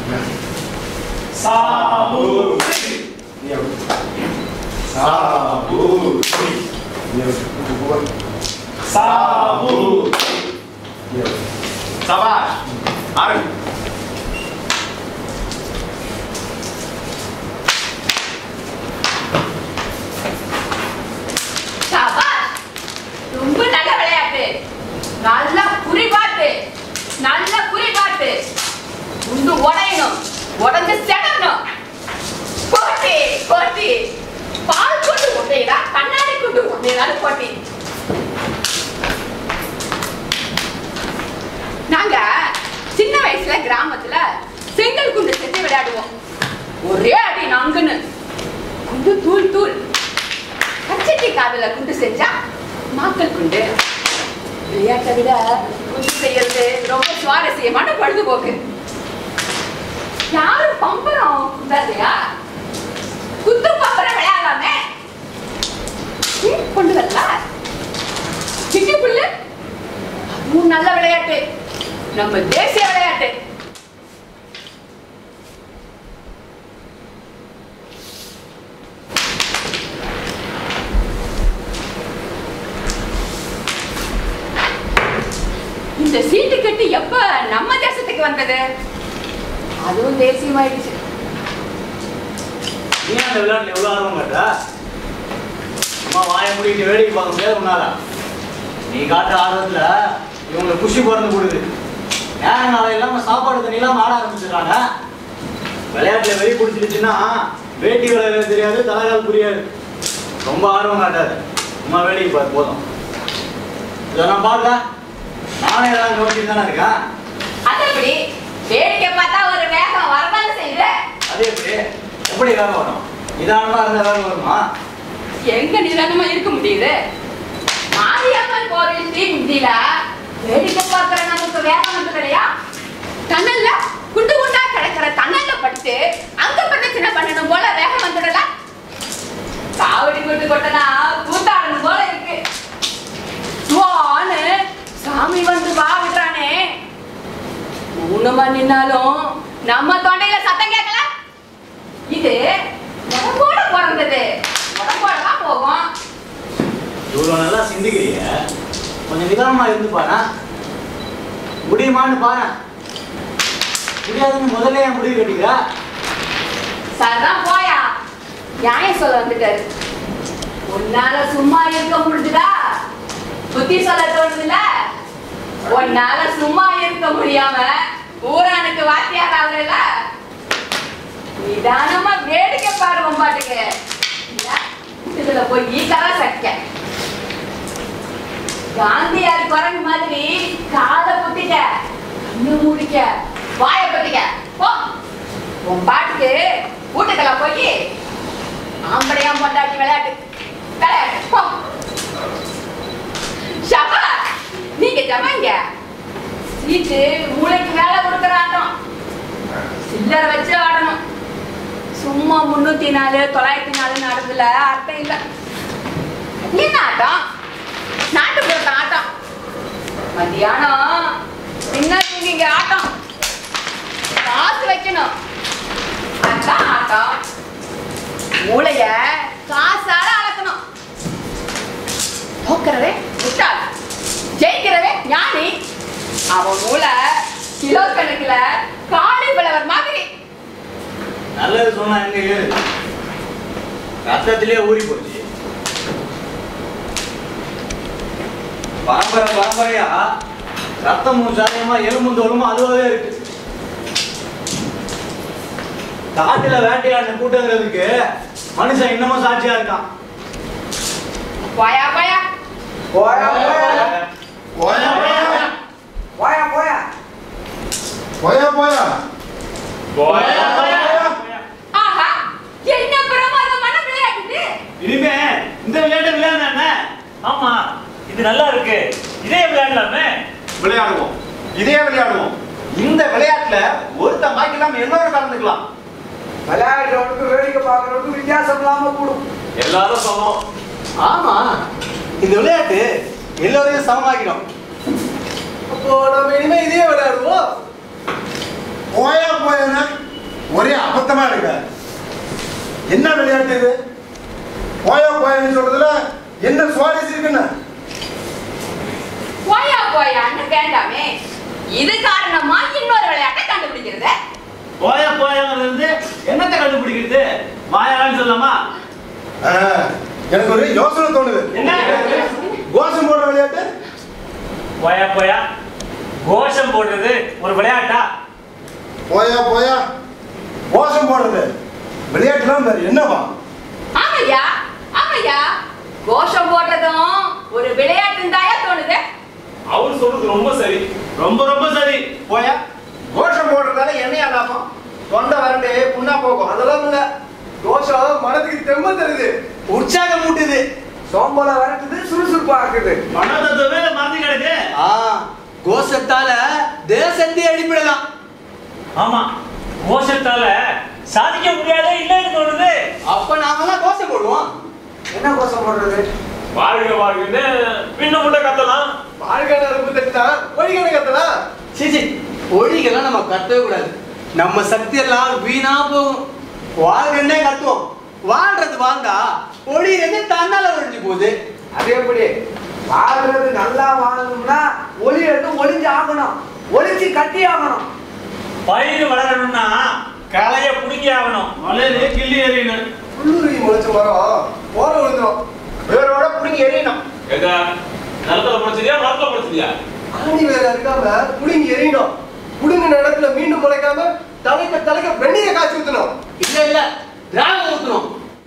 சாபூசி சாபூசி சாபூசி சபாஷ் ஆரம்பி சபாஷ் ரொம்ப நல்ல விளையாட்டு நல்ல குறிபாட்டு நல்ல குறிபாட்டு உண்டு உடையணும் உடஞ்சு செடணும் போட்டி போட்டி பால் கொண்டு உடையதா கண்ணாடி கொண்டு உடையதான்னு போட்டி நாங்க சின்ன வயசுல கிராமத்துல செங்கல் குண்டு செஞ்சு விளையாடுவோம் ஒரே அடி நாங்குன்னு குண்டு தூள் தூள் பச்சைக்கு காதுல குண்டு செஞ்சா மாக்கள் குண்டு விளையாட்டை விட குண்டு செய்யறது ரொம்ப சுவாரஸ்யமான பொழுதுபோக்கு யாரும் பம்பரம் குண்டாதையா குத்து பம்பரம் விளையாடலாமே ம், கொண்டு வரல சிட்டி புல்லு அதுவும் நல்ல விளையாட்டு நம்ம தேசிய விளையாட்டு இந்த சீட்டு கட்டு எப்ப நம்ம தேசத்துக்கு வந்தது அதுவும் தேசியமாயிடுச்சு நீ அந்த விளையாட்டுல எவ்வளவு ஆர்வம் காட்டுற அம்மா வாயை முடிக்கிட்டு வேடிக்கை பார்க்க முடியாது உன்னால நீ காட்டுற ஆர்வத்துல இவங்களுக்கு குஷி பிறந்து கொடுக்குது நேர நாளை இல்லாம சாப்பாடு தண்ணி இல்லாம ஆட ஆரம்பிச்சிடுறாங்க விளையாட்டுல வெறி பிடிச்சிருச்சுன்னா வேட்டி விளையாடுறது தெரியாது தலைகால் புரியாது ரொம்ப ஆர்வம் காட்டாது அம்மா வேடிக்கை பார்த்து போதும் இதெல்லாம் பாருங்க நானே ஏதாவது கவனிச்சுட்டு தானே இருக்கேன் அது எப்படி வேடிக்கை பார்த்தா ஒரு வேகம் வரதானே செய்யுது அதே எப்படி எப்படி வேகம் வரும் நிதானமா இருந்தா வேகம் வருமா எங்க நிதானமா இருக்க முடியுது மாரியம்மன் கோவில் ஸ்ரீமுந்தியில வேடிக்கை பார்க்கிற நமக்கு வேகம் வந்து இல்லையா தன்னல்ல குண்டு குண்டா கிடக்கிற தன்னல்ல படுத்து அங்க பிரச்சனை பண்ணணும் போல வேகம் வந்துடல காவடி குண்டு கொட்டனா கூத்தாடணும் போல இருக்கு வான்னு சாமி வந்து வா விடுறானே மூணுமா நின்னாலும் நம்ம தொண்டையில சத்தம் கேட்கல இது உடம்போட பிறந்தது உடம்போட தான் போகும் இவ்வளவு நல்லா சிந்திக்கிறீங்க கொஞ்சம் நிதானமா இருந்து பாரு முடியுமான்னு பாரு முடியாதுன்னு முதல்ல என் முடிவு கட்டிக்கிற சரிதான் போயா நியாயம் சொல்ல வந்துட்டாரு உன்னால சும்மா இருக்க முடிஞ்சுதா புத்தி சொல்ல தோணுதுல உன்னால சும்மா இருக்க முடியாம ஊரானுக்கு வாத்தியார் ஆகல நிதானமா வேடிக்கை பாடுவோம் பாட்டுக்கு இல்ல, இதுல போய் கதை சக்க காந்தியார் குரங்கு மாதிரி காதை புத்திக்க கண்ணு மூடிக்க வாயை பத்திக்க போ உன் பாட்டுக்கு வீட்டுக்கெல்லாம் போய் ஆம்படையா பொண்டாட்டி விளையாட்டு விளையாட்டு போ ஷபா நீங்க ஜமாங்க சீட்டு மூளைக்கு வேலை கொடுக்குற ஆட்டம் சில்லறை வச்சு ஆடணும் சும்மா முன்னூத்தி நாலு தொள்ளாயிரத்தி நாலு நடந்துல அர்த்தம் இல்ல என்ன ஆட்டம் நாட்டுப்புறத்த ஆட்டம் மத்தியானம் என்ன தூங்கிங்க ஆட்டம் காசு வைக்கணும் அதான் ஆட்டம் மூளைய காசால அளக்கணும் தோக்கிறவே முட்டாள் ஜெயிக்கிறவே ஞானி அவன் மூளை கிலோ கணக்குல காளி பிளவர் மாதிரி நல்லது சொன்னா எங்க ஏறு ரத்தத்திலே ஊறி போச்சு பரம்பரை பரம்பரையா ரத்தமும் சாரியமா எலும்பும் தோலுமா அதுவாகவே இருக்கு காட்டுல வேட்டையாடின கூட்டங்கிறதுக்கு மனுஷன் இன்னமும் சாட்சியா இருக்கான் போயா போயா போயா போயா போயா போயா போயா போயா போயா போயா, போயா. ஆஹா என்ன பிரமாதமான விளையாட்டு இனிமே இந்த விளையாட்டு விளையாடுனா ஆமா இது நல்லா இருக்கு இதே விளையாடலாமே விளையாடுவோம் இதே விளையாடுவோம் இந்த விளையாட்டுல ஒருத்த மாய்க்கலாம் எல்லோரும் கலந்துக்கலாம் விளையாடுறவனுக்கு வேடிக்கை பார்க்கறவனுக்கு வித்தியாசம் இல்லாம கூடும் எல்லாரும் சமம் ஆமா இந்த விளையாட்டு எல்லோரையும் சமமாக்கிடும் அப்போ நம்ம இனிமே இதே விளையாடுவோம் போயா போயா அபத்தமா இருக்க என்ன விளையாட்டு இது போயா போயான்னு சொல்றதுல என்ன சுவாரஸ்யம் இருக்குன்னு போயா போயான்னு வேண்டாமே இது காரணமா இன்னொரு விளையாட்டை கண்டுபிடிக்கிறது போயா போயாங்கிறது இருந்து என்னத்தை கண்டுபிடிக்கிறது வாயான்னு சொல்லலாமா ஆ, எனக்கு ஒரு யோசனை தோணுது என்ன கோஷம் போடுற விளையாட்டு போயா போயா கோஷம் போடுறது ஒரு விளையாட்டா போயா போயா கோஷம் போடுறது விளையாட்டுலாம் வேற என்னவா ஆமையா ஆமையா கோஷம் போடுறதும் ஒரு விளையாட்டுன்னு தாயா தோணுது அவர் சொல்றது ரொம்ப சரி ரொம்ப ரொம்ப சரி போயா கோஷம் போடுறதால என்னையா லாபம் தொண்டை வறண்டு புண்ணா போகும் அதெல்லாம் இல்ல தோஷம் மனதுக்கு தெம்ப தருது உற்சாகம் மூட்டுது சோம்பலை வரட்டுது சுறுசுறுப்பா ஆக்குது மன தத்துவமே மறந்து கிடக்கு ஆ கோஷத்தால தேசத்தை அடிப்பிடலாம் ஆமா கோஷத்தால சாதிக்க முடியாதே இல்லைன்னு தோணுது அப்ப நாமெல்லாம் கோஷம் போடுவோம் என்ன கோஷம் போடுறது வாழ்க வாழ்கன்னு பின்ன முட்டை கத்தலாம் வாழ்க்கை நரம்பு தட்டா ஒழிகனை கத்தலாம் சீச்சி ஒழிகெல்லாம் நம்ம கத்தவே கூடாது நம்ம சக்தி எல்லாம் வீணா போகும் வாழ்றே கத்துவோம் வாழ்றது வாழ்ந்தா ஒழிகிறது தன்னால ஒழிஞ்சு போகுது அது எப்படி வாழ்றது நல்லா வாழணும்னா ஒளியறது ஒளிஞ்சு ஆகணும் ஒளிஞ்சு கட்டி ஆகணும் பயிர் வளரணும்னா களைய புடுங்கி ஆகணும் மலையிலே கிள்ளி எறியணும் புல்லுருவி முளைச்ச மரம் போற விழுந்துரும் வேரோட புடுங்கி எறியணும் எங்க நிலத்துல முளைச்சதியா மரத்துல முளைச்சதியா ஆணி வேற இருக்காம புடுங்கி எறியணும் புடுங்கின இடத்துல மீண்டும் முளைக்காம தலைக்க தலைக்க வெந்நீரை காய்ச்சி ஊத்தணும் இல்ல இல்ல திராவகம் ஊத்தணும்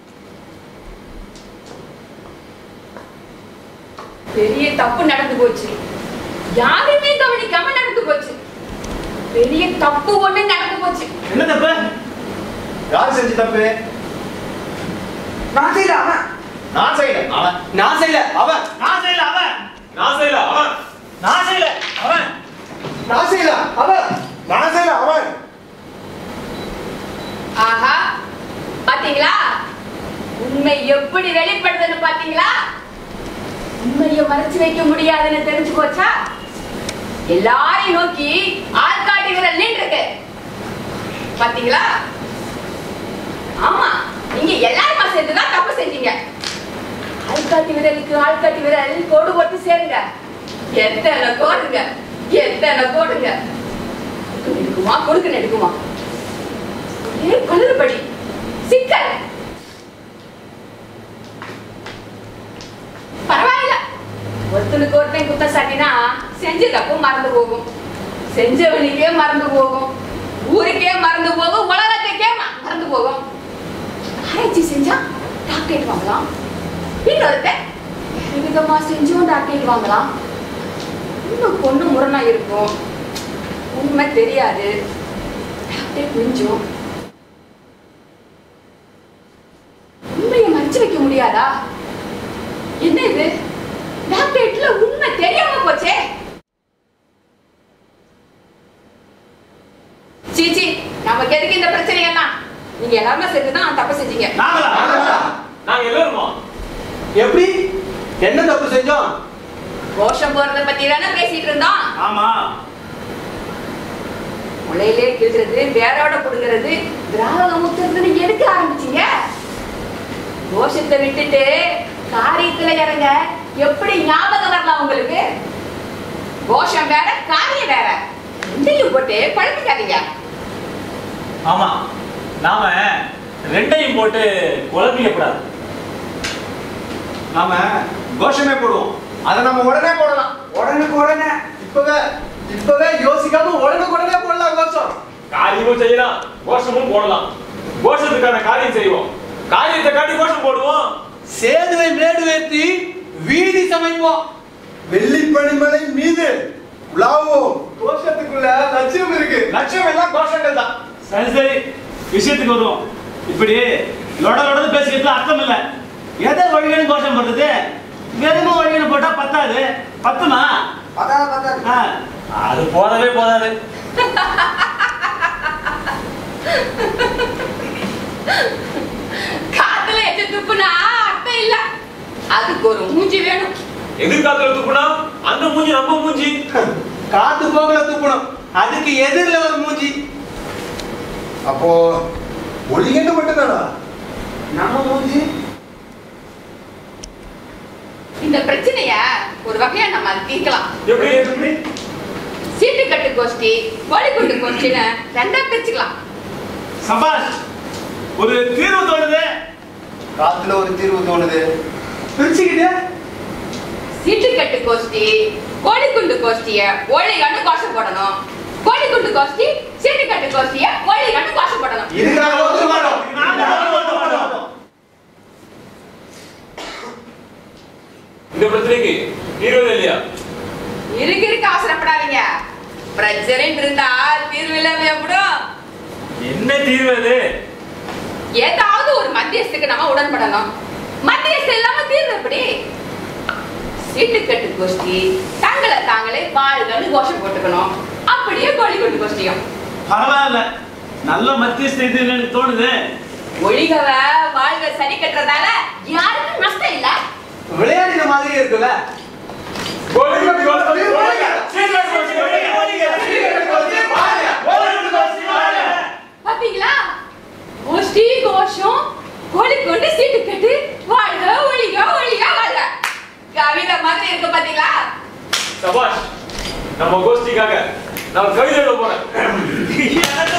பெரிய தப்பு நடந்து போச்சு யாருமே கவனிக்காம நடந்து போச்சு பெரிய தப்பு ஒண்ணு நடந்து போச்சு என்ன தப்பு யார் செஞ்ச தப்பு நான் செய்யல அவன் நான் செய்யல அவன் நான் செய்யல அவன் நான் செய்யல அவன் நான் செய்யல அவன் நான் செய்யல அவன் நான் செய்யல அவன் நான் செய்யல அவன் ஆஹா பாத்தீங்களா உண்மை எப்படி வெளிப்படுதுன்னு பாத்தீங்களா உண்மையை மறைச்சு வைக்க முடியாதுன்னு தெரிஞ்சு போச்சா எல்லாரையும் நோக்கி ஆள்காட்டி விரல் நின்று இருக்கு பாத்தீங்களா ஆமா நீங்க எல்லாருமா சேர்ந்துதான் தப்பு செஞ்சீங்க ஆள்காட்டி விரலுக்கு ஆள்காட்டி விரல் கோடு போட்டு சேருங்க எத்தனை கோடுங்க எத்தனை கோடுங்க கொடுக்க நெடுக்குமா கொடுக்க நெடுக்குமா ஒரே குளறுபடி சிக்கல் பரவாயில்ல ஒருத்தனுக்கு ஒருத்தன் குத்தம் சாட்டினா செஞ்ச தப்பு மறந்து போகும் செஞ்சவனுக்கே மறந்து போகும் ஊருக்கே மறந்து போகும் உலகத்துக்கே ம- மறந்து போகும் ஆராய்ச்சி செஞ்சா டாக்டரேட் வாங்கலாம் இன்னொருத்தன் வேறு விதமா செஞ்சும் டாக்டரேட் வாங்கலாம் இன்னும் பொண்ணு முரணா இருக்கும் உண்மை தெரியாது டாக்டரேட் மிஞ்சும் உண்மையை மறைச்சு வைக்க முடியாதா என்ன இது டாக்டரேட்ல உண்மை தெரியாம போச்சே சீச்சி நமக்கு எதுக்கு இந்த பிரச்சனை எல்லாம் நீங்க எல்லாருமே சேர்த்துதான் தப்பு செஞ்சீங்க நாங்களா நாங்க எல்லாருமா எப்படி என்ன தப்பு செஞ்சோம் கோஷம் போறத பத்தி தானே பேசிட்டு இருந்தோம் ஆமா முளையிலே கிள்றது வேரோட புடுங்கிறது திராவகம் ஊத்துறதுன்னு எதுக்கு ஆரம்பிச்சீங்க கோஷத்தை விட்டுட்டு காரியத்துல இறங்க எப்படி ஞாபகம் வரலாம் உங்களுக்கு கோஷம் வேற காரியம் வேற ரெண்டையும் போட்டு குழப்பிக்காதீங்க ஆமா நாம ரெண்டையும் போட்டு குழப்பிக்க கூடாது நாம கோஷமே போடுவோம் அதை நம்ம உடனே போடலாம் உடனுக்கு உடனே இப்பவே இப்பவே யோசிக்காம உடனுக்கு உடனே போடலாம் கோஷம் காரியமும் செய்யலாம் கோஷமும் போடலாம் கோஷத்துக்கான காரியம் செய்வோம் காரியத்தை காட்டி கோஷம் போடுவோம் சேதுவை மேடு ஏற்றி வீதி சமைப்போம் வெள்ளிப்பனிமலை மீது உலாவுவோம் கோஷத்துக்குள்ள லட்சியம் இருக்கு லட்சியம் எல்லாம் கோஷங்கள் தான் சரி சரி விஷயத்துக்கு வருவோம் இப்படி லொட லொடன்னு பேசிக்கிறதுல அர்த்தம் இல்ல எதை வழிகன்னு கோஷம் பண்றது வெறும் வழிகன்னு போட்டா பத்தாது பத்துமா அதான் அதான் ஆ, அது போதவே போதாது காத்துல எச்சு துப்புனா அர்த்தம் இல்ல அதுக்கு ஒரு மூஞ்சி வேணும் எதிர்காலத்துல துப்புனா அந்த மூஞ்சி நம்ம மூஞ்சி காத்து போகல துப்பணும் அதுக்கு எதிரில் ஒரு மூஞ்சி அப்போ ஒளிகன்னு மட்டும்தானா நம்ம மூஞ்சி இந்த பிரச்சனைய ஒரு வகையா நம்ம தீர்க்கலாம் எப்படி சீட்டு கட்டு கோஷ்டி கோழிக்குண்டு கோஷ்டின்னு ரெண்டா பிரிச்சுக்கலாம் சபாஷ் ஒரு தீர்வு தோணுது காத்துல ஒரு தீர்வு தோணுது பிரிச்சுக்கிட்டு சீட்டு கட்டு கோஷ்டி கோழிக்குண்டு கோஷ்டிய ஒழிகன்னு கோஷம் போடணும் கோழிக்குண்டு கோஷ்டி சீட்டு கட்டு கோஷ்டிய ஒழிகன்னு கோஷம் போடணும் இதுக்கு நாங்க ஒத்துக்க மாட்டோம் இந்த பிரச்சனைக்கு தீர்வு இல்லையா இருக்கு இருக்கு அவசரப்படாதீங்க பிரச்சனை இருந்தா தீர்வு இல்லாம எப்படும் என்ன தீர்வு அது ஏதாவது ஒரு மத்தியஸ்துக்கு நம்ம உடன்படணும் மத்தியஸ்து இல்லாம தீர்வு எப்படி சீட்டு கட்டு கோஷ்டி தங்களை தாங்களே வாழ்கன்னு கோஷம் போட்டுக்கணும் அப்படியே கோழிக்குண்டு கோஷ்டியும் பரவாயில்ல நல்ல மத்தியஸ்த இது எனக்கு தோணுது ஒழிகவ வாழ்க சரி கட்டுறதால யாருக்கும் நஷ்டம் இல்ல விளையாடின மாதிரி இருக்குல்ல கோழிக்குண்டு கோஷ்டி ஒழிக. சீக்கிரம் கோஷ்டி ஒழிக. சீக்கிரம் கோஷ்டி வாங்க. கோழிக்குண்டு கோஷ்டி வாங்க. பாத்தீங்களா கோஷ்டி கோஷம் கோழிக்குண்டு சீட்டு கட்டு வாழ்க ஒழிக ஒழிக வாழ்க கவிதை மாதிரி இருக்கு பாத்தீங்களா சபாஷ் நம்ம கோஷ்டிக்காக நான் கவிதை எழுத போறேன்